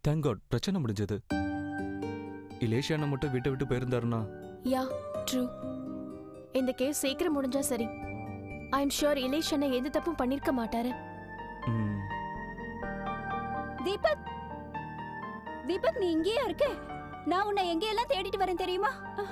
Thank God பிரச்சனை முடிஞ்சது இலேஷ் அண்ணன் மட்டும் வீட்டை விட்டு போயிருந்தாருன்னா யா ட்ரூ இந்த கேஸ் சீக்கிரம் முடிஞ்சா சரி ஐ எம் ஷூர் இலேஷ் அண்ணா எந்த தப்பும் பண்ணிருக்க மாட்டாரு ம், தீபக் தீபக் நீ இங்கேயா இருக்க நான் உன்னை எங்கெல்லாம் தேடிட்டு வரேன் தெரியுமா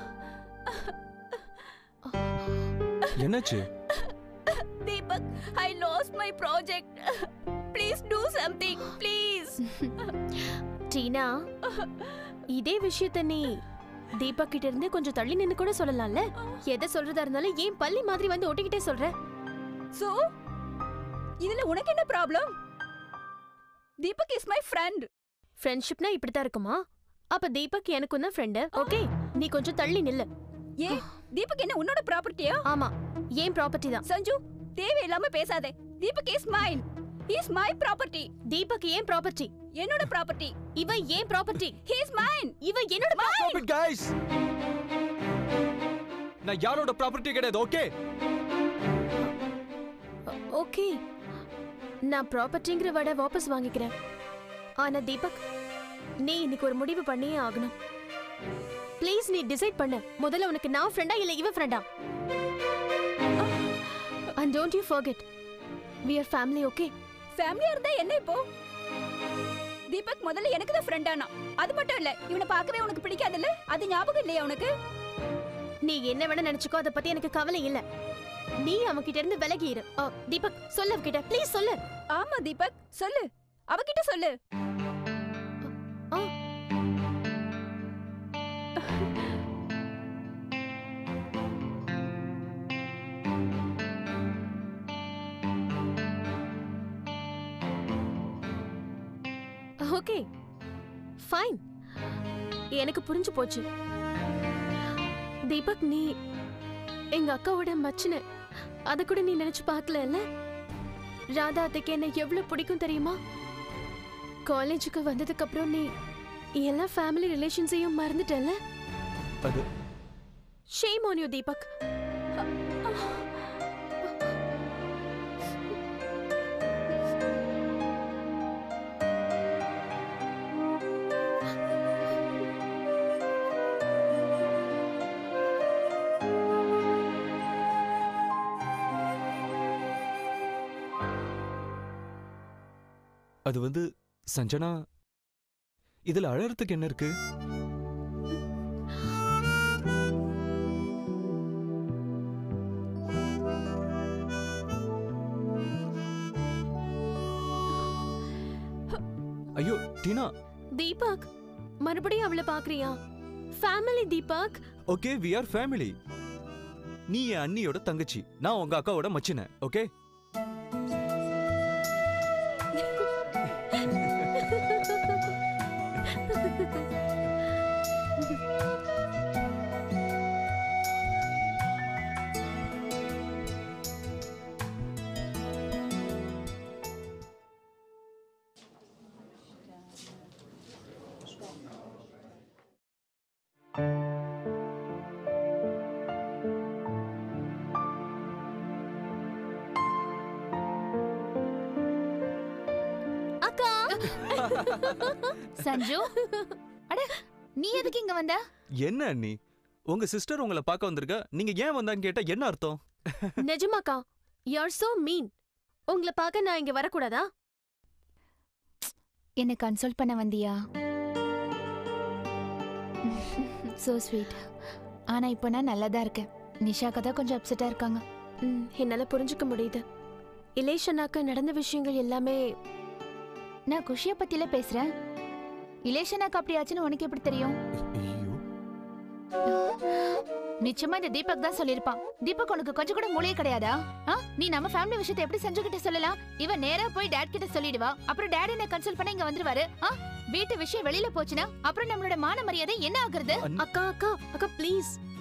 என்னாச்சு Deepak I lost my project please do something please Tina இதே விஷயத்த நீ தீபக் கிட்ட இருந்து கொஞ்சம் தள்ளி நின்னு கூட சொல்லலாம்ல எதை சொல்றதா இருந்தாலும் ஏன் பள்ளி மாதிரி வந்து ஒட்டிக்கிட்டே சொல்ற சோ இதுல உனக்கு என்ன problem Deepak is my friend ஃப்ரெண்ட்ஷிப்னா இப்படித்தான் இருக்குமா அப்ப தீபக் எனக்கும் தான் ஃப்ரெண்டு ஓகே நீ கொஞ்சம் தள்ளி நில்லு ஏ தீபக் என்ன உன்னோட ப்ராப்பர்ட்டியா ஆமா ஏன் ப்ராப்பர்ட்டி தான் சஞ்சு தேவையில்லாம பேசாதே Deepak is mine is my property Deepak ஏன் ப்ராப்பர்ட்டி என்னோட ப்ராப்பர்ட்டி இவ ஏன் ப்ராப்பர்ட்டி ஹி இஸ் மைன் இவ என்னோட Stop it, guys! நான் யாரோட ப்ராப்பர்ட்டி கிடையாது ஓகே ஓகே நான் ப்ராப்பர்ட்டிங்கிற வட வாபஸ் வாங்கிக்கிறேன் ஆனா தீபக் நீ இன்னைக்கு ஒரு முடிவு பண்ணியே ஆகணும் ப்ளீஸ் நீ டிசைட் பண்ணு முதல்ல உனக்கு நான் ஃப்ரெண்டா இல்ல இவ ஃப்ரெண்டா and don't you forget we are family okay ஃபேமிலியா இருந்தா என்ன இப்போ தீபக் முதல்ல எனக்கு தான் ஃப்ரெண்டானா அது மட்டும் இல்ல இவனை பார்க்கவே உனக்கு பிடிக்காதுல்ல அது ஞாபகம் இல்லையா உனக்கு நீ என்ன வேணா நினைச்சுக்கோ அதை பத்தி எனக்கு கவலை இல்ல நீ அவன்கிட்ட இருந்து விலகி இரு அ, தீபக் சொல்லு அவகிட்ட ப்ளீஸ் சொல்லு ஆமா தீபக் சொல்லு அவகிட்ட சொல்லு ஆ. ஓகே ஃபைன் எனக்கு புரிஞ்சு போச்சு தீபக் நீ எங்க அக்காவோட மச்சின அத கூட நீ நினைச்சு பார்க்கல ராதா அத்தைக்கு என்ன எவ்வளவு பிடிக்கும் தெரியுமா காலேஜுக்கு வந்ததுக்கு அப்புறம் நீ எல்லா ஃபேமிலி ரிலேஷன்ஸையும் மறந்துட்டல அது ஷேம் ஆன் யூ தீபக் அது வந்து சஞ்சனா இதுல அழறதுக்கு என்ன இருக்கு ஐயோ டீனா தீபக் மறுபடியும் அவளை பாக்குறியா family Deepak okay we are family நீ என் அண்ணியோட தங்கச்சி நான் உங்க அக்காவோட மச்சின ஓகே அக்கா சஞ்சு அட நீ எதுக்கு இங்க வந்த என்ன அண்ணி உங்க சிஸ்டர் உங்களை பார்க்க வந்திருக்க நீங்க ஏன் வந்தான்னு கேட்டா என்ன அர்த்தம் நிஜமாக்கா யூ ஆர் சோ மீன் உங்களை பார்க்க நான் இங்க வரக்கூடாதா என்ன கன்சல்ட் பண்ண வந்தியா சோ ஸ்வீட் ஆனா இப்போ நான் நல்லா தான் இருக்கேன் நிஷாக்கா தான் கொஞ்சம் அப்செட்டா இருக்காங்க ம், என்னால புரிஞ்சுக்க முடியுது இலேஷ் அண்ணாக்கு நடந்த விஷயங்கள் எல்லாமே நான் குஷிய பத்தில பேசுறேன் இலேஷனாக்கு அப்படி ஆச்சுன்னு உனக்கு எப்படி தெரியும் ஐயோ நிச்சயமா இந்த தீபக் தான் சொல்லிருப்பான் தீபக் உனக்கு கொஞ்சம் கூட மூளையே கிடையாதா ஆ? நீ நம்ம ஃபேமிலி விஷயத்தை எப்படி செஞ்சு கிட்ட சொல்லலாம் இவ நேரா போய் டேட் கிட்ட சொல்லிடுவா அப்புறம் டேடி என்ன கன்சல்ட் பண்ண இங்க வந்துருவாரு ஆ? வீட்டு விஷயம் வெளியில போச்சுன்னா அப்புறம் நம்மளோட மான மரியாதை என்ன ஆகுறது அக்கா அக்கா அக்கா ப்ளீஸ்